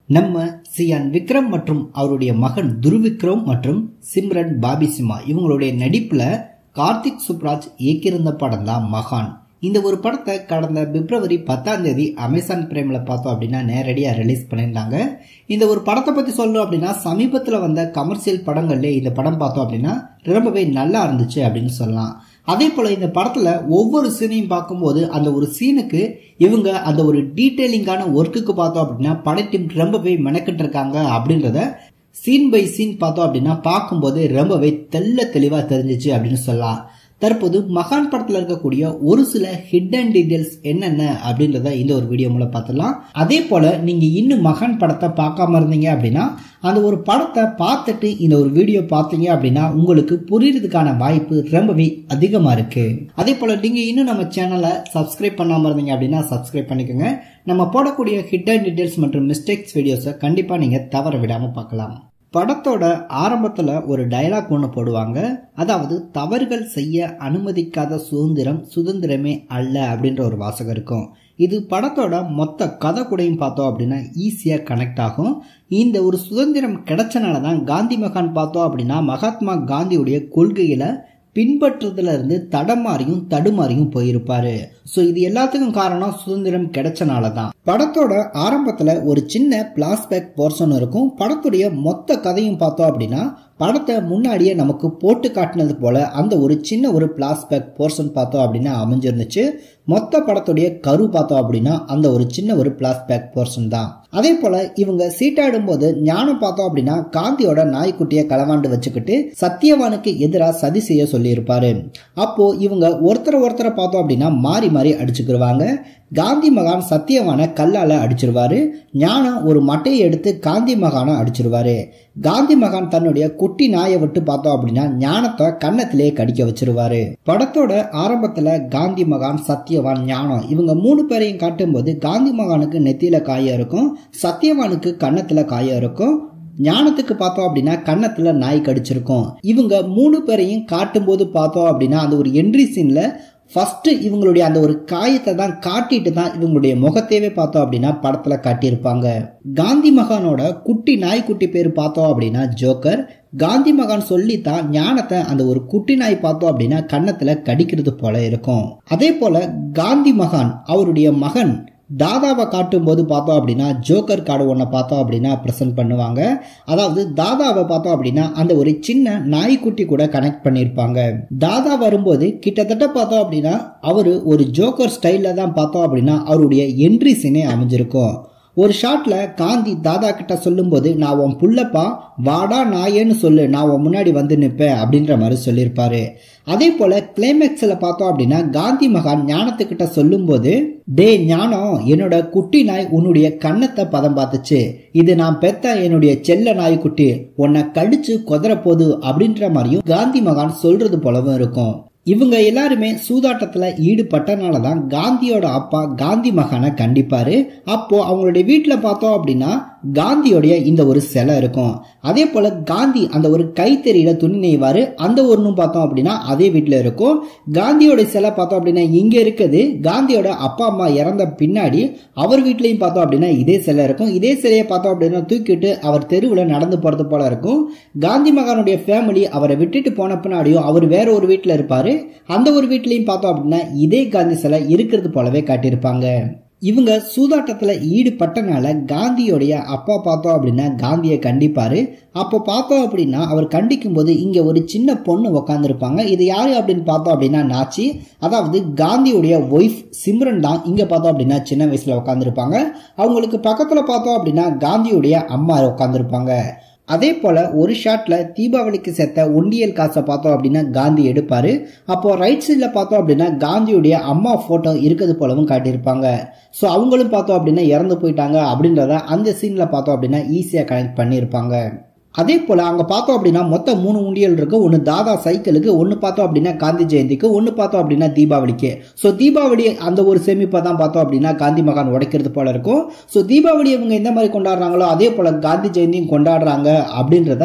நம்ம சியான் விக்ரம் மற்றும் அவருடைய மகன் துருவிக்ரம் மற்றும் சிம்ரன் பாபி சிம்மா இவங்களுடைய நடிப்புல கார்த்திக் சுப்ராஜ் இயக்கியிருந்த படம் தான் மகான் இந்த ஒரு படத்தை கடந்த பிப்ரவரி பத்தாம் தேதி அமேசான் பிரைம்ல பார்த்தோம் அப்படின்னா நேரடியாக ரிலீஸ் பண்ணியிருந்தாங்க இந்த ஒரு படத்தை பற்றி சொல்லணும் அப்படின்னா சமீபத்தில் வந்த கமர்ஷியல் படங்கள்ல இந்த படம் பார்த்தோம் அப்படின்னா ரொம்பவே நல்லா இருந்துச்சு அப்படின்னு சொல்லலாம் அதே போல் இந்த படத்தில் ஒவ்வொரு சீனையும் பார்க்கும்போது அந்த ஒரு சீனுக்கு இவங்க அந்த ஒரு டீட்டெயிலிங்கான ஒர்க்குக்கு பார்த்தோம் அப்படின்னா படத்தின் ரொம்பவே மெனக்கிட்டு இருக்காங்க அப்படின்றத சீன் பை சீன் பார்த்தோம் அப்படின்னா பார்க்கும்போது ரொம்பவே தெல்ல தெளிவாக தெரிஞ்சிச்சு அப்படின்னு சொல்லலாம் தற்போது மகான் படத்தில் இருக்கக்கூடிய ஒரு சில ஹிடன் டீடைல்ஸ் என்னென்ன அப்படின்றத இந்த ஒரு வீடியோ மூலம் பார்த்துலாம் அதே போல நீங்க இன்னும் மகான் படத்தை பார்க்காம இருந்தீங்க அப்படின்னா அந்த ஒரு படத்தை பார்த்துட்டு இந்த ஒரு வீடியோ பார்த்தீங்க அப்படின்னா உங்களுக்கு புரியறதுக்கான வாய்ப்பு ரொம்பவே அதிகமா இருக்கு அதே போல நீங்க இன்னும் நம்ம சேனலை சப்ஸ்கிரைப் பண்ணாம இருந்தீங்க அப்படின்னா சப்ஸ்கிரைப் பண்ணிக்கோங்க நம்ம போடக்கூடிய ஹிடன் டீடைல்ஸ் மற்றும் மிஸ்டேக்ஸ் வீடியோஸை கண்டிப்பா நீங்க தவற விடாம பார்க்கலாம் படத்தோட ஆரம்பத்தில் ஒரு டைலாக் ஒன்று போடுவாங்க அதாவது தவறுகள் செய்ய அனுமதிக்காத சுதந்திரம் சுதந்திரமே அல்ல அப்படின்ற ஒரு வாசகம் இருக்கும் இது படத்தோட மொத்த கதை கூடையும் பார்த்தோம் அப்படின்னா ஈஸியாக கனெக்ட் ஆகும் இந்த ஒரு சுதந்திரம் கிடைச்சனால தான் காந்தி மகான் பார்த்தோம் அப்படின்னா மகாத்மா காந்தியுடைய கொள்கைகளை பின்பற்றுறதுல இருந்து தடமாறியும் தடுமாறியும் போயிருப்பாரு ஸோ இது எல்லாத்துக்கும் காரணம் சுதந்திரம் கிடைச்சனால தான் படத்தோட ஆரம்பத்தில் ஒரு சின்ன பிளாஸ்பேக் போர்ஷன் இருக்கும் படத்துடைய மொத்த கதையும் பார்த்தோம் அப்படின்னா படத்தை முன்னாடியே நமக்கு போட்டு காட்டினது போல அந்த ஒரு சின்ன ஒரு பிளாஸ்பேக் போர்ஷன் பார்த்தோம் அப்படின்னா அமைஞ்சிருந்துச்சு மொத்த படத்துடைய கரு பார்த்தோம் அப்படின்னா அந்த ஒரு சின்ன ஒரு பிளாஸ்பேக் போர்ஷன் தான் அதே போல இவங்க சீட்டாடும் போது ஞானம் பார்த்தோம் அப்படின்னா காந்தியோட நாய்க்குட்டியை களவாண்டு வச்சுக்கிட்டு சத்தியவானுக்கு எதிராக சதி செய்ய சொல்லியிருப்பாரு அப்போ இவங்க ஒருத்தர் ஒருத்தரை பார்த்தோம் அப்படின்னா மாறி மாறி அடிச்சுக்கிடுவாங்க காந்தி மகான் சத்தியவான கல்லால அடிச்சிருவாரு ஞானம் ஒரு மட்டையை எடுத்து காந்தி மகானை அடிச்சிருவாரு காந்தி மகான் தன்னுடைய குட்டி நாயை விட்டு பார்த்தோம் அப்படின்னா ஞானத்தை கன்னத்திலே கடிக்க வச்சிருவாரு படத்தோட ஆரம்பத்துல காந்தி மகான் சத்தியவான் ஞானம் இவங்க மூணு பேரையும் காட்டும்போது காந்தி மகானுக்கு நெத்தியில காயம் இருக்கும் சத்தியவானுக்கு கன்னத்துல காயம் இருக்கும் ஞானத்துக்கு பார்த்தோம் அப்படின்னா கன்னத்துல நாய் கடிச்சிருக்கும் இவங்க மூணு பேரையும் காட்டும்போது பார்த்தோம் அப்படின்னா அந்த ஒரு என்ட்ரி சீன்ல ஃபர்ஸ்ட் இவங்களுடைய அந்த ஒரு காயத்தை தான் காட்டிட்டு தான் இவங்களுடைய முகத்தையவே பார்த்தோம் அப்படின்னா படத்துல காட்டியிருப்பாங்க காந்தி மகானோட குட்டி நாய்க்குட்டி பேர் பார்த்தோம் அப்படின்னா ஜோக்கர் காந்தி மகான் சொல்லித்தான் ஞானத்தை அந்த ஒரு குட்டி நாய் பார்த்தோம் அப்படின்னா கன்னத்துல கடிக்கிறது போல இருக்கும் அதே போல காந்தி மகான் அவருடைய மகன் தாதாவை காட்டும் போது பார்த்தோம் அப்படின்னா ஜோக்கர் கார்டு ஒன்றை பார்த்தோம் அப்படின்னா ப்ரெசென்ட் பண்ணுவாங்க அதாவது தாதாவை பார்த்தோம் அப்படின்னா அந்த ஒரு சின்ன நாய்க்குட்டி கூட கனெக்ட் பண்ணியிருப்பாங்க தாதா வரும்போது கிட்டத்தட்ட பார்த்தோம் அப்படின்னா அவர் ஒரு ஜோக்கர் ஸ்டைலில் தான் பார்த்தோம் அப்படின்னா அவருடைய என்ட்ரி சீனே அமைஞ்சிருக்கும் ஒரு ஷாட்ல காந்தி தாதா கிட்ட சொல்லும்போது நான் உன் புள்ளப்பா வாடா நாயேன்னு சொல்லு நான் உன் முன்னாடி வந்து நிற்பேன் அப்படின்ற மாதிரி சொல்லியிருப்பாரு அதே போல கிளைமேக்ஸில் பார்த்தோம் அப்படின்னா காந்தி மகான் ஞானத்துக்கிட்ட சொல்லும்போது டே ஞானம் என்னோட குட்டி நாய் உன்னுடைய கன்னத்தை பதம் பார்த்துச்சு இது நான் பெத்த என்னுடைய செல்ல நாய்க்குட்டி உன்னை கடிச்சு கொதற போது அப்படின்ற மாதிரியும் காந்தி மகான் சொல்றது போலவும் இருக்கும் இவங்க எல்லாருமே சூதாட்டத்துல ஈடுபட்டனால தான் காந்தியோட அப்பா காந்தி மகானை கண்டிப்பாரு அப்போ அவங்களுடைய வீட்டில் பார்த்தோம் அப்படின்னா காந்தியோடைய இந்த ஒரு சிலை இருக்கும் அதே போல காந்தி அந்த ஒரு கைத்தறியில துணி நெய்வாரு அந்த ஒன்றும் பார்த்தோம் அப்படின்னா அதே வீட்டில் இருக்கும் காந்தியோட சிலை பார்த்தோம் அப்படின்னா இங்க இருக்குது காந்தியோட அப்பா அம்மா இறந்த பின்னாடி அவர் வீட்லயும் பார்த்தோம் அப்படின்னா இதே சிலை இருக்கும் இதே சிலையை பார்த்தோம் அப்படின்னா தூக்கிட்டு அவர் தெருவில் நடந்து போறது போல இருக்கும் காந்தி மகானுடைய ஃபேமிலி அவரை விட்டுட்டு போன பின்னாடியும் அவர் வேற ஒரு வீட்டில் இருப்பாரு அந்த ஒரு வீட்லையும் பார்த்தோம் அப்படின்னா இதே காந்தி சிலை இருக்கிறது போலவே காட்டியிருப்பாங்க இவங்க சூதாட்டத்தில் ஈடுபட்டனால காந்தியோடைய அப்பா பார்த்தோம் அப்படின்னா காந்தியை கண்டிப்பாரு அப்போ பார்த்தோம் அப்படின்னா அவர் கண்டிக்கும் போது இங்கே ஒரு சின்ன பொண்ணு உக்காந்துருப்பாங்க இது யாரு அப்படின்னு பார்த்தோம் அப்படின்னா நாச்சி அதாவது காந்தியுடைய ஒய்ஃப் சிம்ரன் தான் இங்கே பார்த்தோம் அப்படின்னா சின்ன வயசில் உட்காந்துருப்பாங்க அவங்களுக்கு பக்கத்தில் பார்த்தோம் அப்படின்னா காந்தியுடைய அம்மா உட்காந்துருப்பாங்க அதே போல ஒரு ஷாட்ல தீபாவளிக்கு சேர்த்த ஒண்டியல் காசை பார்த்தோம் அப்படின்னா காந்தி எடுப்பாரு அப்போ ரைட் சைடில் பார்த்தோம் அப்படின்னா காந்தியுடைய அம்மா போட்டோ இருக்கிறது போலவும் காட்டியிருப்பாங்க ஸோ அவங்களும் பார்த்தோம் அப்படின்னா இறந்து போயிட்டாங்க அப்படின்றத அந்த சீன்ல பார்த்தோம் அப்படின்னா ஈஸியாக கனெக்ட் பண்ணியிருப்பாங்க அதே போல் அங்கே பார்த்தோம் அப்படின்னா மொத்தம் மூணு உண்டியல் இருக்கு ஒன்று தாதா சைக்கிளுக்கு ஒன்று பார்த்தோம் அப்படின்னா காந்தி ஜெயந்திக்கு ஒன்று பார்த்தோம் அப்படின்னா தீபாவளிக்கு ஸோ தீபாவளி அந்த ஒரு சேமிப்பை தான் பார்த்தோம் அப்படின்னா காந்தி மகான் உடைக்கிறது போல இருக்கும் ஸோ தீபாவளி இவங்க எந்த மாதிரி கொண்டாடுறாங்களோ அதே போல் காந்தி ஜெயந்தியும் கொண்டாடுறாங்க அப்படின்றத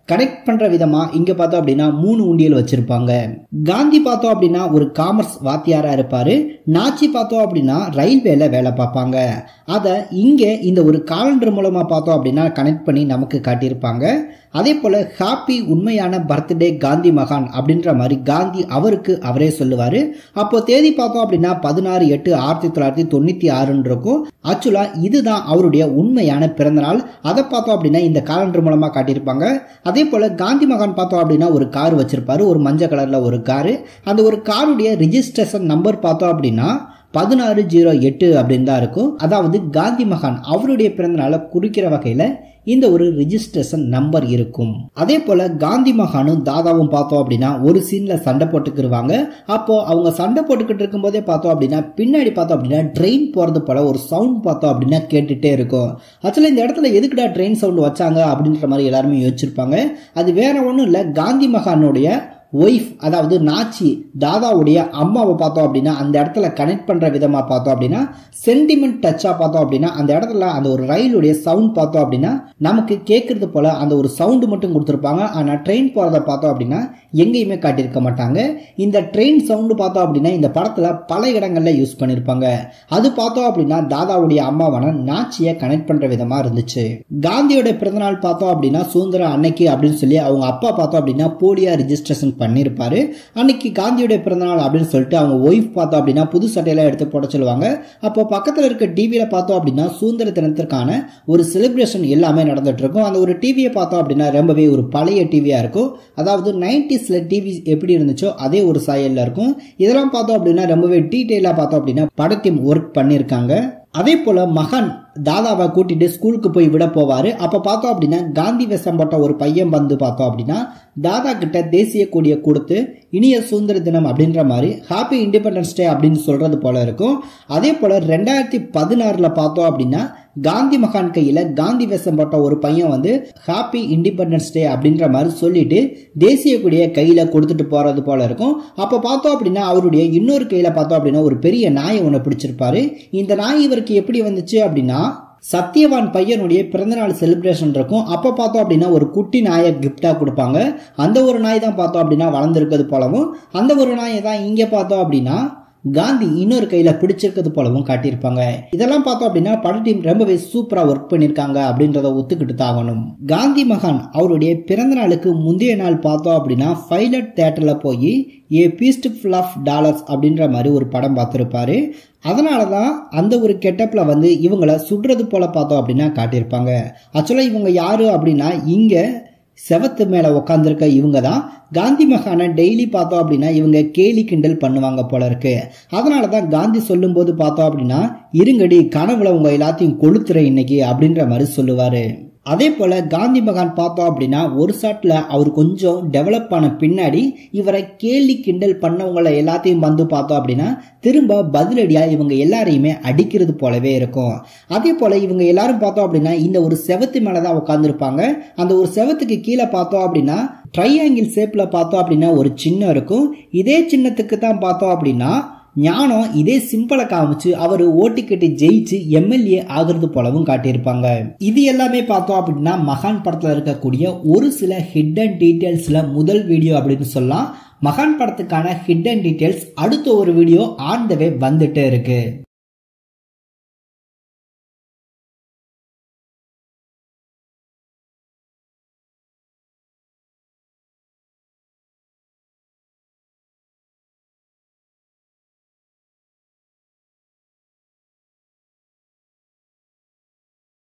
கனெக்ட் பண்ற விதமா இங்க பார்த்தோம் அப்படின்னா மூணு உண்டியல் வச்சிருப்பாங்க காந்தி பார்த்தோம் அப்படின்னா ஒரு காமர்ஸ் வாத்தியாரா இருப்பாரு நாச்சி பார்த்தோம் அப்படின்னா ரயில்வேல வேலை பார்ப்பாங்க அதை இங்க இந்த ஒரு காலண்டர் மூலமா பார்த்தோம் அப்படின்னா கனெக்ட் பண்ணி நமக்கு காட்டியிருப்பாங்க அதே போல ஹாப்பி உண்மையான பர்த்டே காந்தி மகான் அப்படின்ற மாதிரி காந்தி அவருக்கு அவரே சொல்லுவாரு அப்போ தேதி பார்த்தோம் அப்படின்னா பதினாறு எட்டு ஆயிரத்தி தொள்ளாயிரத்தி தொண்ணூத்தி ஆறுன்னு இருக்கும் ஆக்சுவலா இதுதான் அவருடைய உண்மையான பிறந்தநாள் அதை பார்த்தோம் அப்படின்னா இந்த காலண்டர் மூலமா காட்டியிருப்பாங்க அதே போல காந்தி மகான் பார்த்தோம் அப்படின்னா ஒரு கார் வச்சிருப்பாரு ஒரு மஞ்சள் கலர்ல ஒரு காரு அந்த ஒரு காருடைய ரிஜிஸ்ட்ரேஷன் நம்பர் பார்த்தோம் அப்படின்னா பதினாறு ஜீரோ எட்டு அப்படின்னு தான் இருக்கும் அதாவது காந்தி மகான் அவருடைய பிறந்தநாளை குறிக்கிற வகையில இந்த ஒரு ரிஜிஸ்ட்ரேஷன் நம்பர் இருக்கும் அதே போல காந்தி மகானும் தாதாவும் பார்த்தோம் அப்படின்னா ஒரு சீன்ல சண்டை போட்டுக்கிருவாங்க அப்போ அவங்க சண்டை போட்டுக்கிட்டு இருக்கும் போதே பார்த்தோம் அப்படின்னா பின்னாடி பார்த்தோம் அப்படின்னா ட்ரெயின் போறது போல ஒரு சவுண்ட் பார்த்தோம் அப்படின்னா கேட்டுட்டே இருக்கும் ஆக்சுவலி இந்த இடத்துல எதுக்குடா ட்ரெயின் சவுண்ட் வச்சாங்க அப்படின்ற மாதிரி எல்லாருமே யோசிச்சிருப்பாங்க அது வேற ஒன்றும் இல்லை காந்தி மகானுடைய ஒய்ஃப் அதாவது நாச்சி தாதாவுடைய அம்மாவை பார்த்தோம் அப்படின்னா அந்த இடத்துல கனெக்ட் பண்ற விதமா பார்த்தோம் அப்படின்னா சென்டிமெண்ட் டச்சா பார்த்தோம் அப்படின்னா அந்த இடத்துல அந்த ஒரு ரயிலுடைய சவுண்ட் பார்த்தோம் அப்படின்னா நமக்கு கேட்கறது போல அந்த ஒரு சவுண்டு மட்டும் கொடுத்துருப்பாங்க ஆனா ட்ரெயின் போறத பார்த்தோம் அப்படின்னா எங்கேயுமே காட்டியிருக்க மாட்டாங்க இந்த ட்ரெயின் சவுண்டு பார்த்தோம் அப்படின்னா இந்த படத்துல பல இடங்கள்ல யூஸ் பண்ணிருப்பாங்க அது பார்த்தோம் அப்படின்னா தாதாவுடைய அம்மாவான நாச்சியை கனெக்ட் பண்ற விதமா இருந்துச்சு காந்தியோட பிறந்தநாள் பார்த்தோம் அப்படின்னா சுதந்திர அன்னைக்கு அப்படின்னு சொல்லி அவங்க அப்பா பார்த்தோம் அப்படின்னா போலியா ரிஜிஸ்ட்ரேஷன் பண்ணியிருப்பாரு அன்னைக்கு காந்தியோட பிறந்தநாள் அப்படின்னு சொல்லிட்டு அவங்க ஒய்ஃப் பார்த்தோம் அப்படின்னா புது சட்டையெல்லாம் எடுத்து போட சொல்லுவாங்க அப்போ பக்கத்தில் இருக்க டிவியில் பார்த்தோம் அப்படின்னா சுதந்திர தினத்திற்கான ஒரு செலிப்ரேஷன் எல்லாமே நடந்துட்டு இருக்கும் அந்த ஒரு டிவியை பார்த்தோம் அப்படின்னா ரொம்பவே ஒரு பழைய டிவியாக இருக்கும் அதாவது நைன்டிஸில் டிவி எப்படி இருந்துச்சோ அதே ஒரு சாயலில் இருக்கும் இதெல்லாம் பார்த்தோம் அப்படின்னா ரொம்பவே டீட்டெயிலாக பார்த்தோம் அப்படின்னா படத்தையும் ஒர்க் பண்ணியிருக்காங்க அதே போல மகன் தாதாவை கூட்டிட்டு ஸ்கூலுக்கு போய் விட போவாரு அப்ப பார்த்தோம் அப்படின்னா காந்தி வேஷம் போட்ட ஒரு பையன் வந்து பார்த்தோம் அப்படின்னா தாதா கிட்ட தேசிய கொடியை கொடுத்து இனிய சுதந்திர தினம் அப்படின்ற மாதிரி ஹாப்பி இண்டிபெண்டன்ஸ் டே அப்படின்னு சொல்றது போல இருக்கும் அதே போல ரெண்டாயிரத்தி பதினாறுல பார்த்தோம் அப்படின்னா காந்தி மகான் கையில காந்தி வேஷம் போட்ட ஒரு பையன் வந்து ஹாப்பி இண்டிபெண்டன்ஸ் டே அப்படின்ற மாதிரி சொல்லிட்டு தேசிய கொடியை கையில கொடுத்துட்டு போறது போல இருக்கும் அப்ப பார்த்தோம் அப்படின்னா அவருடைய இன்னொரு கையில பார்த்தோம் அப்படின்னா ஒரு பெரிய நாயை ஒன்று பிடிச்சிருப்பாரு இந்த நாய் இவருக்கு எப்படி வந்துச்சு அப்படின்னா சத்யவான் பையனுடைய பிறந்தநாள் செலிப்ரேஷன் இருக்கும் அப்போ பார்த்தோம் அப்படின்னா ஒரு குட்டி நாயை கிஃப்டாக கொடுப்பாங்க அந்த ஒரு நாய் தான் பார்த்தோம் அப்படின்னா வளர்ந்துருக்கிறது போலவும் அந்த ஒரு நாயை தான் இங்கே பார்த்தோம் அப்படின்னா காந்தி இன்னொரு கையில பிடிச்சிருக்கிறது போலவும் காட்டியிருப்பாங்க இதெல்லாம் பார்த்தோம் அப்படின்னா பட டீம் ரொம்பவே சூப்பரா ஒர்க் பண்ணியிருக்காங்க அப்படின்றத ஒத்துக்கிட்டு தாகணும் காந்தி மகான் அவருடைய பிறந்த நாளுக்கு முந்தைய நாள் பார்த்தோம் அப்படின்னா பைலட் தேட்டர்ல போய் a fistful of dollars அப்படின்ற மாதிரி ஒரு படம் பார்த்துருப்பாரு அதனால தான் அந்த ஒரு கெட்டப்ல வந்து இவங்களை சுடுறது போல பார்த்தோம் அப்படின்னா காட்டியிருப்பாங்க ஆக்சுவலாக இவங்க யாரு அப்படின்னா இங்க செவத்து மேலே உட்காந்துருக்க இவங்க தான் காந்தி மகானை டெய்லி பார்த்தோம் அப்படின்னா இவங்க கேலி கிண்டல் பண்ணுவாங்க போல இருக்கு அதனால தான் காந்தி சொல்லும்போது பார்த்தோம் அப்படின்னா இருங்கடி கனவுல உங்க எல்லாத்தையும் கொளுத்துற இன்னைக்கு அப்படின்ற மாதிரி சொல்லுவாரு அதே போல காந்தி மகான் பார்த்தோம் அப்படின்னா ஒரு ஷாட்ல அவர் கொஞ்சம் டெவலப் ஆன பின்னாடி இவரை கேலி கிண்டல் பண்ணவங்கள எல்லாத்தையும் வந்து பார்த்தோம் அப்படின்னா திரும்ப பதிலடியா இவங்க எல்லாரையுமே அடிக்கிறது போலவே இருக்கும் அதே போல இவங்க எல்லாரும் பார்த்தோம் அப்படின்னா இந்த ஒரு செவத்து மேலதான் உட்காந்துருப்பாங்க அந்த ஒரு செவத்துக்கு கீழே பார்த்தோம் அப்படின்னா ட்ரையாங்கிள் ஷேப்ல பார்த்தோம் அப்படின்னா ஒரு சின்னம் இருக்கும் இதே சின்னத்துக்கு தான் பார்த்தோம் அப்படின்னா ஞானம் இதே சிம்பிளை காமிச்சு அவர் ஓட்டு கட்டி ஜெயிச்சு எம்எல்ஏ ஆகுறது போலவும் காட்டியிருப்பாங்க இது எல்லாமே பார்த்தோம் அப்படின்னா மகான் படத்துல இருக்கக்கூடிய ஒரு சில ஹிடன் டீட்டெயில்ஸ்ல முதல் வீடியோ அப்படின்னு சொல்லலாம் மகான் படத்துக்கான ஹிடன் டீட்டெயில்ஸ் அடுத்த ஒரு வீடியோ ஆன் த வே வந்துட்டே இருக்கு